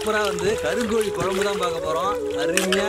சூப்பரா வந்து கருங்கோழி குழம்பு தான் பார்க்க போறோம் அருமையா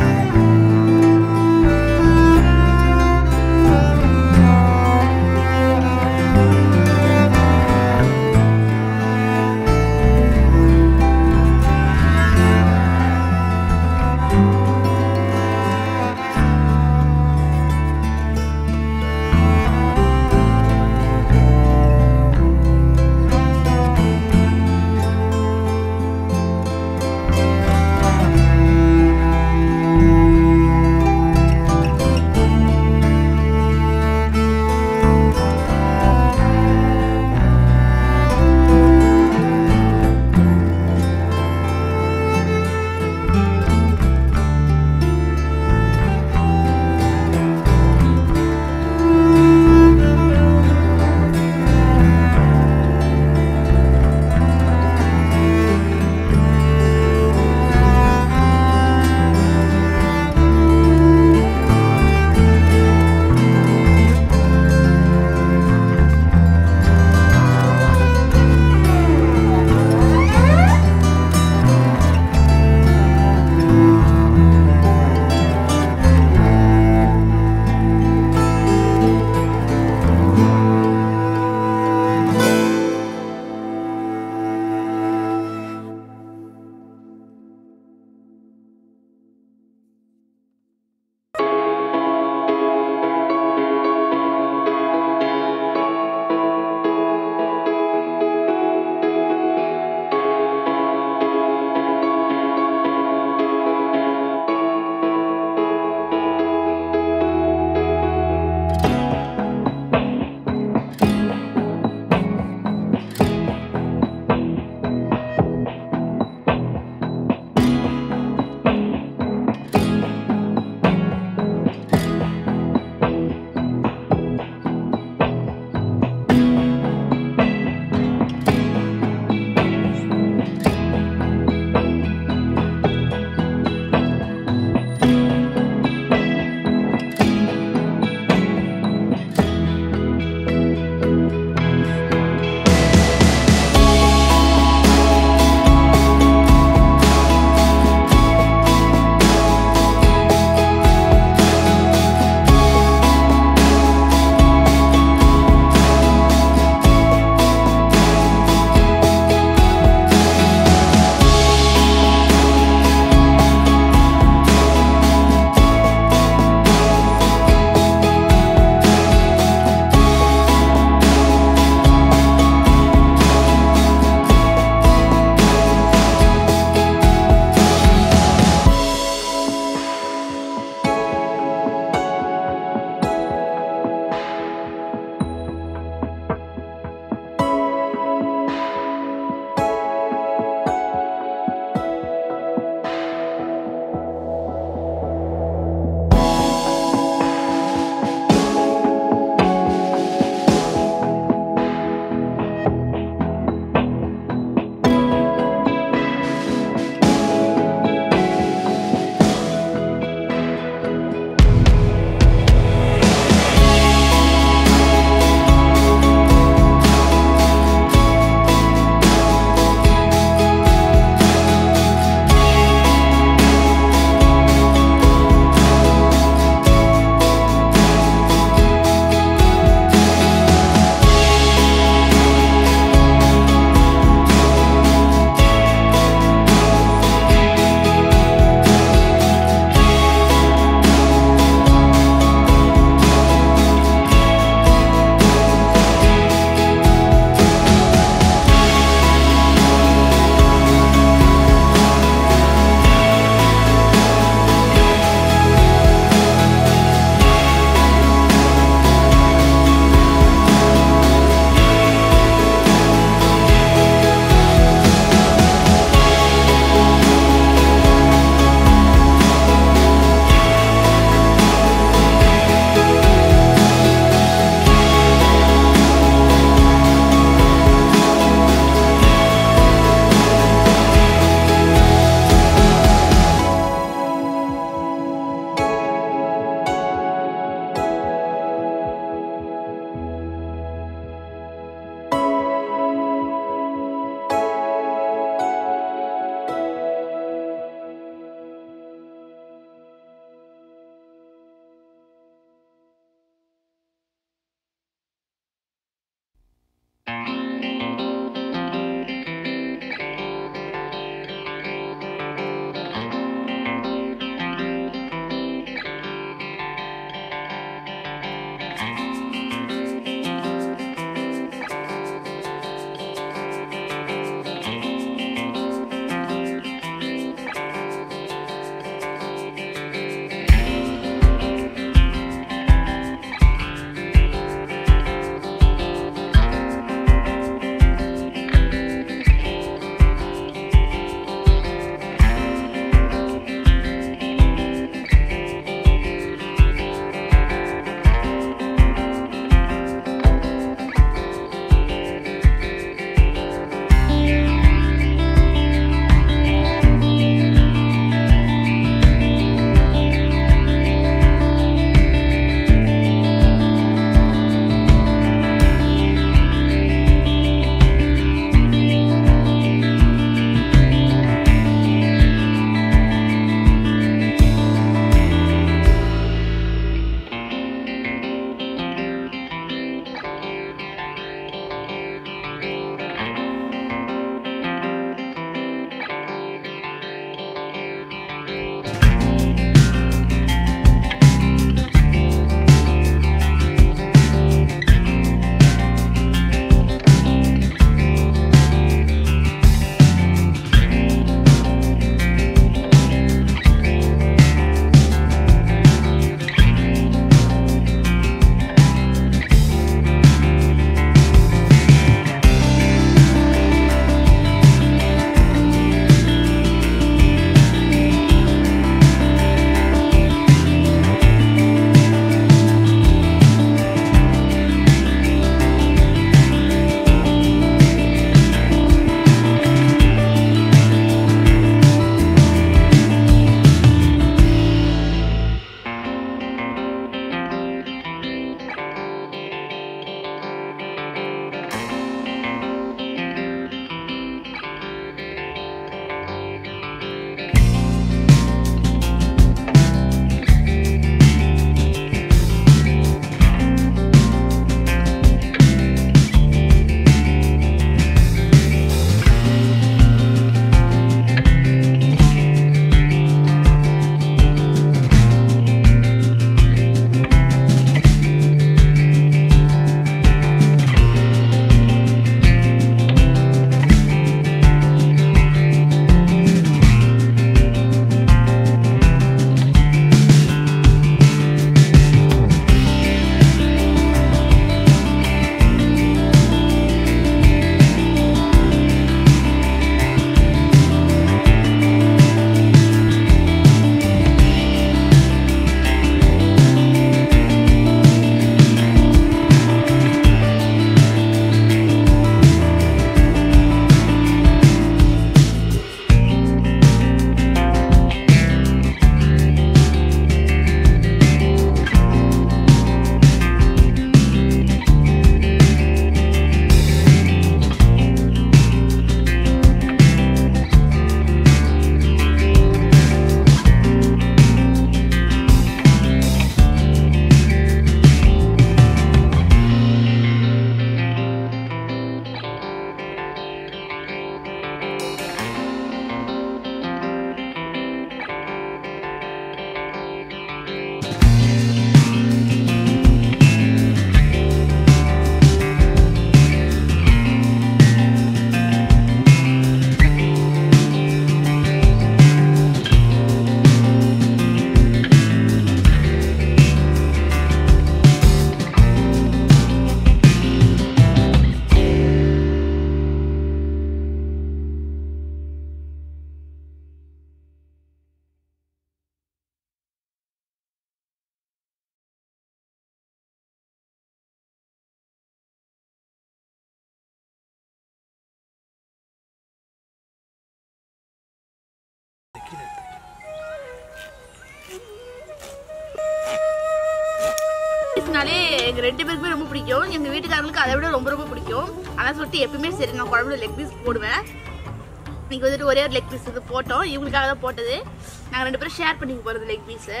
பீஸ்னாலே எங்க ரெண்டு பேருக்குமே ரொம்ப பிடிக்கும் எங்க வீட்டுக்காரங்களுக்கு அதை விட ரொம்ப ரொம்ப பிடிக்கும் அதான் சொல்லிட்டு எப்பயுமே சரி நான் குழம்புல லெக் பீஸ் போடுவேன் இன்னைக்கு வந்துட்டு ஒரே ஒரு லெக் பீஸ் இது போட்டோம் இவங்களுக்காக தான் போட்டது நாங்கள் ரெண்டு பேரும் ஷேர் பண்ணிக்க போகிறது லெக் பீஸு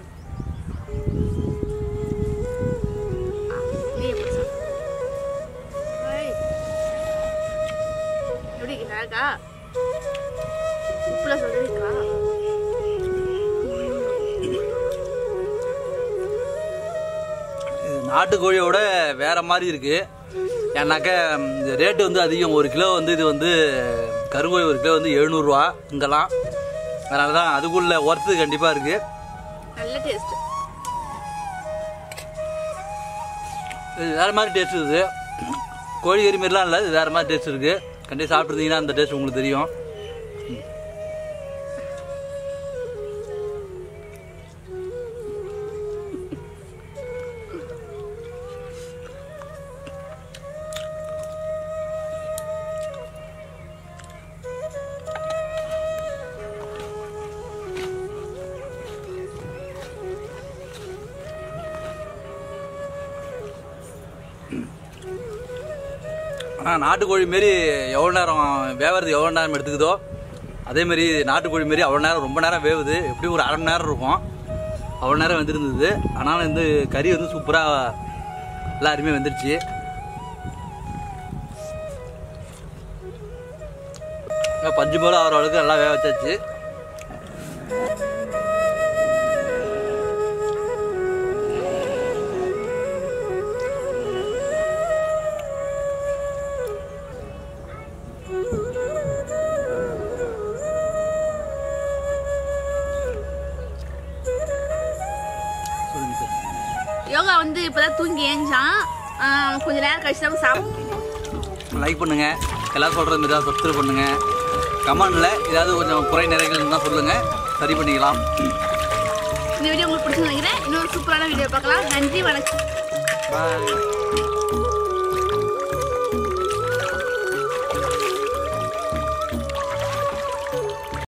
எப்படி இருக்கு அழகா உப்புல சொல்லிருக்கா இது நாட்டுக்கோழியோட வேற மாதிரி இருக்கு ஏன்னாக்க இந்த ரேட்டு வந்து அதிகம் ஒரு கிலோ வந்து இது வந்து கருங்கோழி ஒரு கிலோ வந்து எழுநூறுவா இங்கெல்லாம் அதனால தான் அதுக்குள்ள ஒர்த்து கண்டிப்பாக இருக்கு நல்ல டேஸ்ட் இது வேற மாதிரி டேஸ்ட் இது கோழி கறி மாதிரிலாம் இல்லை இது வேற மாதிரி டேஸ்ட் இருக்கு கண்டிப்பாக சாப்பிட்ருந்தீங்கன்னா அந்த டேஸ்ட் உங்களுக்கு தெரியும் ஆனால் நாட்டுக்கோழி மாரி எவ்வளோ நேரம் வேவது எவ்வளோ நேரம் எடுத்துக்குதோ அதே மாதிரி நாட்டுக்கோழி மாரி அவ்வளோ நேரம் ரொம்ப நேரம் வேவுது எப்படியும் ஒரு அரை மணி நேரம் இருக்கும் அவ்வளோ நேரம் வெந்திருந்தது ஆனாலும் வந்து கறி வந்து சூப்பராக எல்லாருமே வெந்துருச்சு பஞ்சு போல ஆகிற அளவுக்கு நல்லா வேக வச்சாச்சு சொல்லுங்க சார் யோகா வந்து இப்பதான் தூங்கி ஏஞ்சான் ஆஹ் கொஞ்ச நேரம் கழிச்சு தான் சாப்பிடும் லைக் பண்ணுங்க எல்லாரும் சொல்றது மாதிரி தான் சப்ஸ்கிரைப் பண்ணுங்க கமெண்ட்ல ஏதாவது கொஞ்சம் குறை நிறைகள் இருந்தால் சொல்லுங்க சரி பண்ணிக்கலாம் இந்த வீடியோ உங்களுக்கு பிடிச்சிருந்து நினைக்கிறேன் இன்னொரு சூப்பரான வீடியோ பார்க்கலாம் நன்றி வணக்கம் பாய்